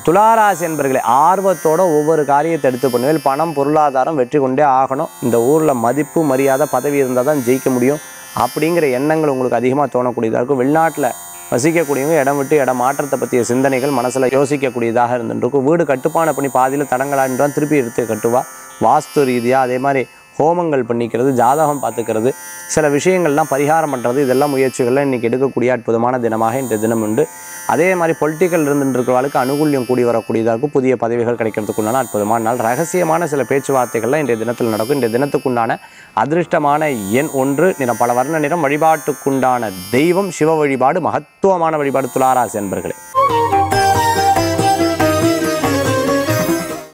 துளாராசி என்பர்களே ஆர்வத்தோட ஒவ்வொரு காரியத்தை எடுத்து பண்ணுவேன் பணம் பொருளாதாரம் வெற்றி கொண்டே ஆகணும் இந்த ஊரில் மதிப்பு மரியாதை பதவி இருந்தால் தான் ஜெயிக்க முடியும் அப்படிங்கிற எண்ணங்கள் உங்களுக்கு அதிகமாக தோணக்கூடியதாக இருக்கும் வெளிநாட்டில் வசிக்கக்கூடியவங்க இடம் விட்டு இடம் மாற்றத்தை பற்றிய சிந்தனைகள் மனசில் யோசிக்கக்கூடியதாக இருந்துருக்கும் வீடு கட்டுப்பான பண்ணி பாதியில் தடங்களான்றான் திருப்பி எடுத்து கட்டுவா வாஸ்து ரீதியாக அதே மாதிரி ஹோமங்கள் பண்ணிக்கிறது ஜாதகம் பார்த்துக்கிறது சில விஷயங்கள்லாம் பரிகாரம் பண்ணுறது இதெல்லாம் முயற்சிகள்லாம் இன்றைக்கி எடுக்கக்கூடிய அற்புதமான தினமாக இன்றைய தினம் உண்டு அதே மாதிரி பொலிட்டிக்கல் இருந்துட்டு இருக்கிறவர்களுக்கு அனுகூல்யம் கூடி வரக்கூடியதாக இருக்கும் புதிய பதவிகள் கிடைக்கிறதுக்குண்டான அற்புதமான நாள் ரகசியமான சில பேச்சுவார்த்தைகள்லாம் இன்றைய தினத்தில் நடக்கும் இன்றைய தினத்துக்குண்டான அதிர்ஷ்டமான எண் ஒன்று நிறம் பல வர்ண நிறம் வழிபாட்டுக்குண்டான தெய்வம் சிவ வழிபாடு மகத்துவமான வழிபாடு துளாராசி என்பர்களே